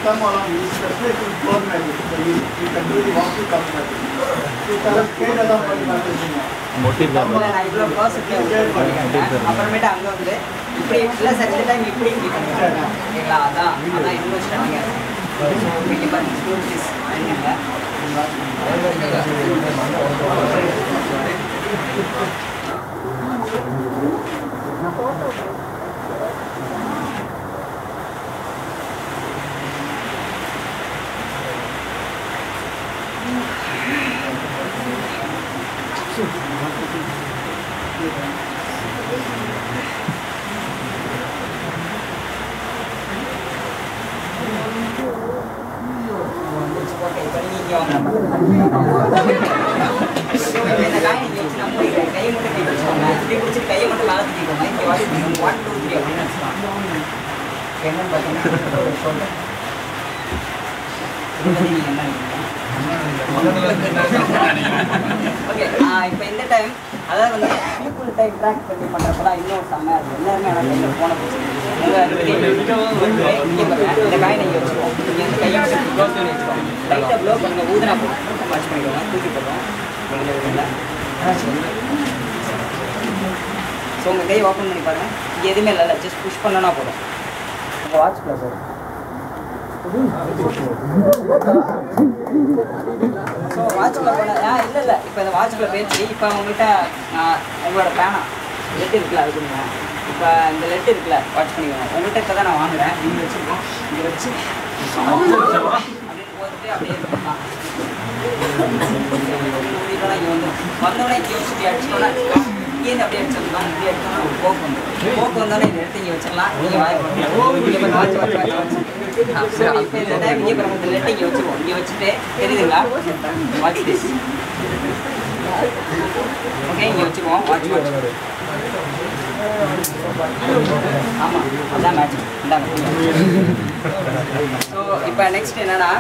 come along, you especially to close magic, so you, you can do the walk to come magic. You can skate along for magic. Motive தான் இல்லை நான் இவ்வளோ ப்ராசஸ்க்கு பண்ணிக்கிட்டேன் அப்புறமேட்டு அங்கே வந்து இப்படி இல்லை சார் இந்த டைம் இப்படி இப்படி பண்ணிக்கிட்டேன் ஓகேங்களா அதான் அதான் இன்வெஸ்ட் நீங்கள் ஸோ நீங்கள் பாருங்க ஸ்டூடெண்ட்ஸ் என்னங்க ஓகே இப்போ நீங்கள் இங்கே வாங்க ஸோ இப்போ இந்த காய் நீங்கள் வச்சு நான் முடிக்கிறேன் கையை மட்டும் கை வச்சுக்கோங்க இப்படி பிடிச்சிட்டு கையை மட்டும் மேலே தூக்கிக்கோங்க இங்கே வாட்ச் ஒன் டூ த்ரீ அப்படின்னு வச்சுக்கலாம் என்னன்னு பார்த்தீங்கன்னா ஒரு ஷோல்டர் இது பற்றி நீங்கள் என்ன நினைக்கிறீங்க ஓகே இப்போ இந்த டைம் அதாவது வந்து பீப்புள் டைம் ட்ராக் பண்ணி பண்ணுறப்பலாம் இன்னும் செம்மையாக இருக்கும் எல்லாருமே ஆனால் கையில் ஃபோனை இங்கே பாருங்க இந்த காய் நீங்கள் வச்சுக்கோம் நீங்கள் வந்து கையை க்ளோஸ் பண்ணி வச்சுக்கோங்க லைட்டாக ப்ளோ பண்ணுங்க ஊதுனா போதும் வாட்ச் பண்ணிக்கோங்க தூக்கி போடுறோம் ஸோ உங்கள் கையை ஓப்பன் பண்ணி பாருங்கள் இங்கே எதுவுமே இல்லை ஜஸ்ட் புஷ் பண்ணனா போதும் உங்கள் வாட்ச் ப்ளஸ் ஸோ வாட்ச்குள்ளே போன ஆ இல்லை இல்லை இப்போ இந்த வாட்ச்குள்ளே போயிடுச்சு இப்போ உங்கள்கிட்ட நான் உங்களோட பேனா லெட் இருக்குல்ல அது கொடுங்க இப்போ இந்த லெட் இருக்குல்ல வாட்ச் பண்ணிக்கோங்க உங்கள்கிட்ட இப்போ தான் நான் வாங்குறேன் நீங்கள் வச்சுருக்கோம் இங்கே வச்சு அப்படின்னு போட்டுட்டு அப்படியே இருக்கலாம் இங்கே வந்து வந்தோடனே இங்கே வச்சுட்டு அடிச்சோன்னா இங்கேருந்து அப்படியே அடிச்சிடலாம் இப்படி அடிச்சோம்னா ஒரு போக்கு வந்து போக்கு வந்தோடனே இந்த எடுத்து இங்கே வச்சிடலாம் இங்கே வாய் போட்டு இங்கே பாரு, watch watch watch watch so இப்போ இந்த டைம் இங்கே பாருங்க இந்த லெட்டை இங்கே வச்சுருவோம் இங்கே வச்சுட்டு தெரியுதுங்களா வாட்ச் திஸ் ஓகே இங்கே வச்சுக்குவோம் வாட்ச் வாட்ச் ஆமாம் அதான் மேட்ச் இந்தாங்க ஸோ இப்போ நெக்ஸ்ட் என்னன்னா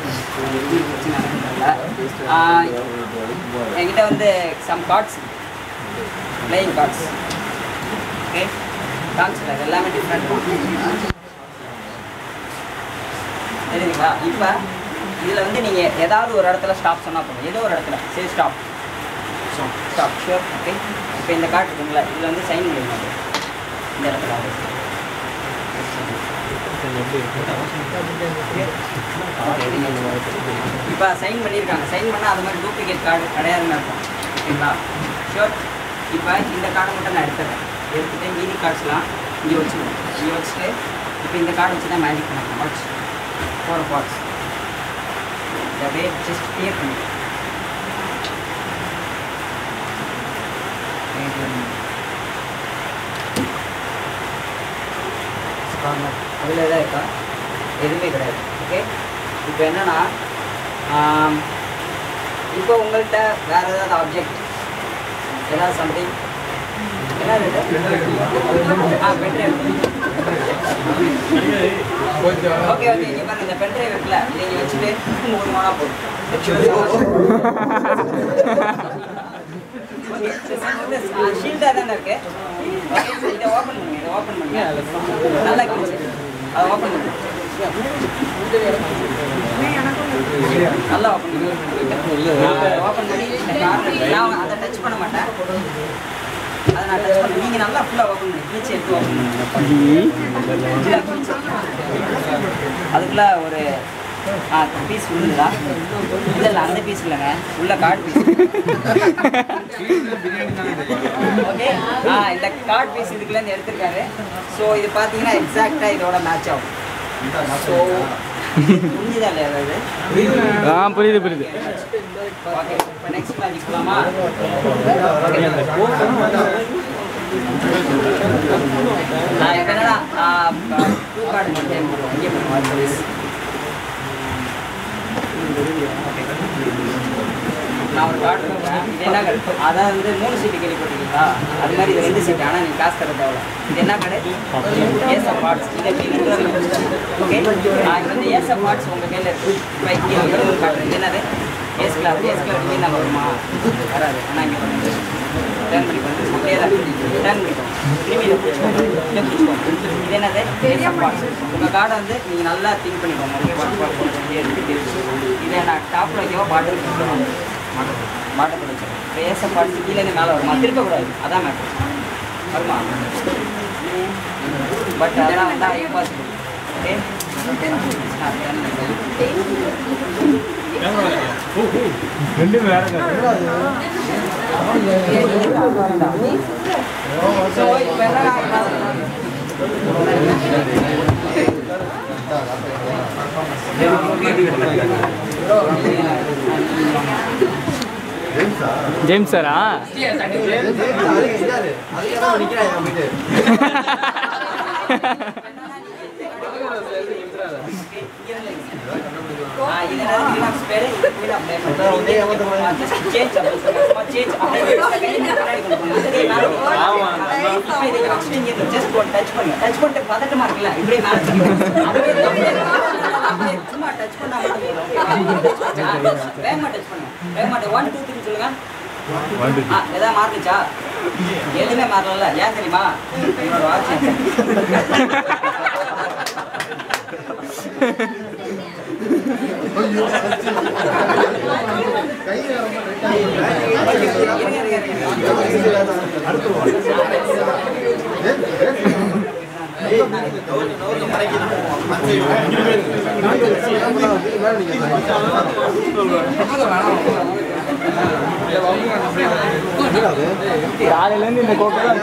ஆஹ், என்கிட்ட வந்து some cards playing cards okay காமிச்சில் அது எல்லாமே டிஃப்ரெண்ட் தெரியுதுங்களா இப்போ இதில் வந்து நீங்கள் ஏதாவது ஒரு இடத்துல ஸ்டாப் சொன்னால் போதும் ஏதோ ஒரு இடத்துல சரி ஸ்டாப் ஸ்டாப் ஷூர் ஓகே இப்போ இந்த கார்டு இருக்குங்களா இதில் வந்து சைன் பண்ணிடுங்க இந்த இடத்துல இப்போ சைன் பண்ணியிருக்காங்க சைன் பண்ணால் அது மாதிரி டூப்ளிகேட் கார்டு கிடையாதுன்னு அர்த்தம் ஓகேங்களா ஷூர் இப்போ இந்த கார்டை மட்டும் நான் எடுத்துறேன் எடுத்துகிட்டு மீதி கார்ட்ஸ்லாம் இங்கே வச்சுருவோம் இங்கே வச்சுட்டு இப்போ இந்த கார்டு வச்சு தான் மேஜிக் பண்ணலாம் வாட்ச் ஃபோர் பார்ட்ஸ் இதை அப்படியே ஜஸ்ட் கிளியர் பண்ணி அதில் எதாவது இருக்கா எதுவுமே கிடையாது ஓகே இப்போ என்னன்னா ஆம், இப்போ உங்கள்கிட்ட வேற ஏதாவது ஆப்ஜெக்ட் ஏதாவது சம்திங் என்ன இது ஆ பென்ட்ரைவ் ஓகே ஓகே இங்கே பாருங்க இந்த பென்ட்ரைவ் இருக்குல்ல இதை இங்கே வச்சுட்டு மூணு மானா போதும் ஷீல்டாக தானே இருக்கு ஓகே இதை ஓப்பன் பண்ணுங்க இதை ஓப்பன் பண்ணுங்க நல்லா கிழிச்சு அதை ஓப்பன் பண்ணுங்க நல்லா ஓப்பன் பண்ணுங்க ஓப்பன் பண்ணி இந்த கார்னர் நான் அதை டச் பண்ண மாட்டேன் அதை நான் டச் பண்ண நீங்கள் நல்லா ஃபுல்லாக ஓப்பன் பண்ணி கிழிச்சு எடுத்து ஓப்பன் பண்ணுங்க அதுக்குள்ள ஒரு ஆ பீஸ் விழுந்ததா இல்லை இல்லை அந்த பீஸ் இல்லைங்க உள்ள கார்டு பீஸ் ஓகே ஆ இந்த கார்டு பீஸ் இதுக்குலேருந்து எடுத்திருக்காரு ஸோ இது பார்த்தீங்கன்னா எக்ஸாக்டாக இதோட மேட்ச் ஆகும் ஸோ புரிஞ்சுதா இல்லையா அதாவது ஆ புரியுது புரியுது ஓகே இப்போ நெக்ஸ்ட் மேட்ச் போகலாமா நான் இப்போ என்னன்னா டூ கார்டு மட்டும் இங்கே பண்ணுவோம் நான் ஒரு கார்டு கொடுக்குறேன் இது என்ன கார்டு அதான் வந்து மூணு சீட்டு கேள்விப்பட்டிருக்கீங்களா அது மாதிரி இது ரெண்டு சீட்டு ஆனால் நீங்கள் காசு தர தேவை இது என்ன கார்டு ஏஸ் ஆஃப் பார்ட்ஸ் இது எப்படி ஓகே இது வந்து ஏஸ் ஆஃப் பார்ட்ஸ் உங்கள் கையில் இருக்கு இப்போ இங்கே ஒரு கார்டு இது என்னது ஏஸ் கிளாப் ஏஸ் கிளாப் இங்கே நம்ம வருமா வராது ஆனால் இங்கே பண்ணுங்க டேர்ன் பண்ணிக்கோங்க அப்படியே தான் டேர்ன் பண்ணிக்கோங்க திரும்பி இதை பிடிச்சிக்கோங்க இதை பிடிச்சிக்கோங்க இது என்னது உங்கள் கார்டை வந்து நீங்கள் நல்லா திங்க் பண்ணிக்கோங்க ஓகே அப்படியே எடுத்துட்டு இதை நான் டாப்பில் வைக்கவா பாட்டில் வச்சுக்கணும் பாட்டில் வச்சுக்கணும் பேச பாட்டு கீழே மேலே வருமா திருப்பக்கூடாது அதான் மேட்ரு வருமா பட் அதெல்லாம் வந்து இம்பாசிபிள் ஓகே ரெண்டும் வேற ஸோ இப்போ என்ன ஜேம்ஸ் சாரா ஆ இது என்னது ரிலாக்ஸ் பேரு இது கூட அப்படியே பண்ணுங்க ஜஸ்ட் சேஞ்ச் அப்படி சும்மா சேஞ்ச் அப்படியே கையை முன்னாடி கொண்டு போங்க இதே மேல ஆமா இப்போ இதை ஃபர்ஸ்ட் இங்க ஜஸ்ட் ஒரு டச் பண்ணுங்க டச் பண்ணிட்டு பதட்டமா இருக்குல்ல இப்படியே மேல தூக்கிடுங்க. அப்படியே அப்படியே சும்மா டச் பண்ணா மட்டும் போதும் வேகமா டச் பண்ணுங்க வேகமா ஒன் டூ த்ரீ சொல்லுங்க ஆ எதாவது மாறுனுச்சா எதுவுமே மாறல ஏன் தெரியுமா என்னோட வாட்ச் காலையிலேருந்து இந்த கோக்கை தான்